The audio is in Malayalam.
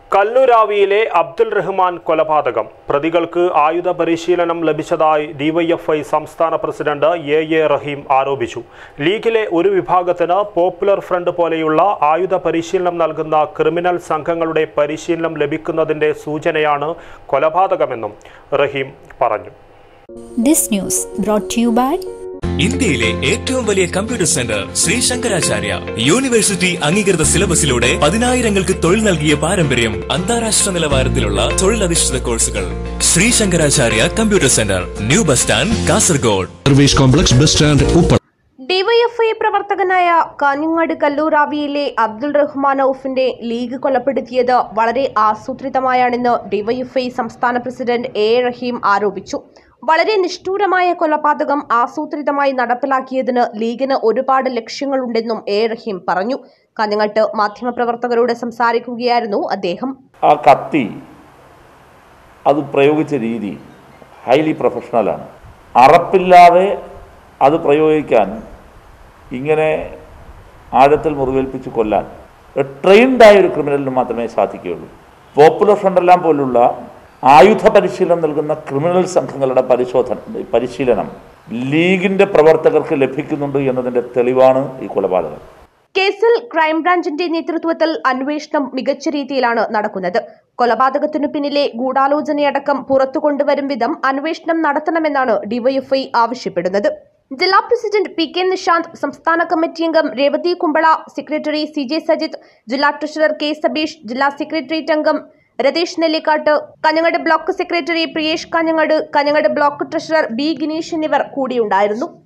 കല്ലുരാവിയിലെ അബ്ദുൽ റഹ്മാൻ കൊലപാതകം പ്രതികൾക്ക് ആയുധ പരിശീലനം ലഭിച്ചതായി ഡിവൈഎഫ്ഐ സംസ്ഥാന പ്രസിഡന്റ് എ എ റഹീം ആരോപിച്ചു ലീഗിലെ ഒരു വിഭാഗത്തിന് പോപ്പുലർ ഫ്രണ്ട് പോലെയുള്ള ആയുധ പരിശീലനം നൽകുന്ന ക്രിമിനൽ സംഘങ്ങളുടെ പരിശീലനം ലഭിക്കുന്നതിന്റെ സൂചനയാണ് കൊലപാതകമെന്നും റഹീം പറഞ്ഞു This news brought to you by ഇന്ത്യയിലെ ഏറ്റവും വലിയ computer centre Sree Sankaracharya university അംഗീകൃത സിലബസിലൂടെ പതിനായിരങ്ങൾക്ക് തൊഴിൽ നൽകിയ പാരമ്പര്യം അന്താരാഷ്ട്ര നിലവാരത്തിലുള്ള തൊഴിലധിഷ്ഠിത കോഴ്സുകൾ Sree Sankaracharya computer centre new bus stand Kasaragod service complex bus stand Uppala DYFI പ്രവർത്തകനായ കാഞ്ഞങ്ങാട് കല്ലൂറാവിയിലെ അബ്ദുൾ റഹ്മാൻ ഔഫിന്റെ ലീഗ് കൊലപ്പെടുത്തിയത് വളരെ ആസൂത്രിതമായാണെന്ന് ഡിവൈഎഫ്ഐ സംസ്ഥാന പ്രസിഡന്റ് എ എ റഹീം ആരോപിച്ചു വളരെ നിഷ്ഠൂരമായ കൊലപാതകം ആസൂത്രിതമായി നടപ്പിലാക്കിയതിന് ലീഗിന് ഒരുപാട് ലക്ഷ്യങ്ങളുണ്ടെന്നും എ എ റഹീം പറഞ്ഞു കാഞ്ഞങ്ങാട്ട് മാധ്യമപ്രവർത്തകരോട് സംസാരിക്കുകയായിരുന്നു അദ്ദേഹം ആ കത്തി അത് പ്രയോഗിച്ച രീതി ഹൈലി പ്രൊഫഷണലാണ് അറപ്പില്ലാതെ അത് പ്രയോഗിക്കാൻ ഇങ്ങനെ ആഴത്തിൽ മുറിവേൽപ്പിച്ച് കൊല്ലാൻ ട്രെയിൻഡായ ഒരു ക്രിമിനലിന് മാത്രമേ സാധിക്കുകയുള്ളൂ പോപ്പുലർ ഫ്രണ്ടെല്ലാം പോലുള്ള ആയുധ പരിശീലനം നൽകുന്ന ക്രിമിനൽ സംഘങ്ങളുടെ പരിശോധന പരിശീലനം ലീഗിൻ്റെ പ്രവർത്തകർക്ക് ലഭിക്കുന്നുണ്ട് എന്നതിൻ്റെ തെളിവാണ് ഈ കൊലപാതകം കേസിൽ ക്രൈംബ്രാഞ്ചിന്റെ നേതൃത്വത്തിൽ അന്വേഷണം മികച്ച രീതിയിലാണ് നടക്കുന്നത് കൊലപാതകത്തിനു പിന്നിലെ ഗൂഢാലോചനയടക്കം പുറത്തു കൊണ്ടുവരും വിധം അന്വേഷണം നടത്തണമെന്നാണ് ഡിവൈഎഫ്ഐ ആവശ്യപ്പെടുന്നത് ജില്ലാ പ്രസിഡന്റ് പി കെ നിഷാന്ത് സംസ്ഥാന കമ്മിറ്റി അംഗം Revathi Kumbala secretary C J Sajith ജില്ലാ ട്രഷറർ കെ സബീഷ് ജില്ലാ സെക്രട്ടേറിയറ്റ് അംഗം Ratheesh Nellikkattu Kanhangad block secretary Priyesh Kanhangad Kanhangad block treasurer B Gineesh എന്നിവർ കൂടിയുണ്ടായിരുന്നു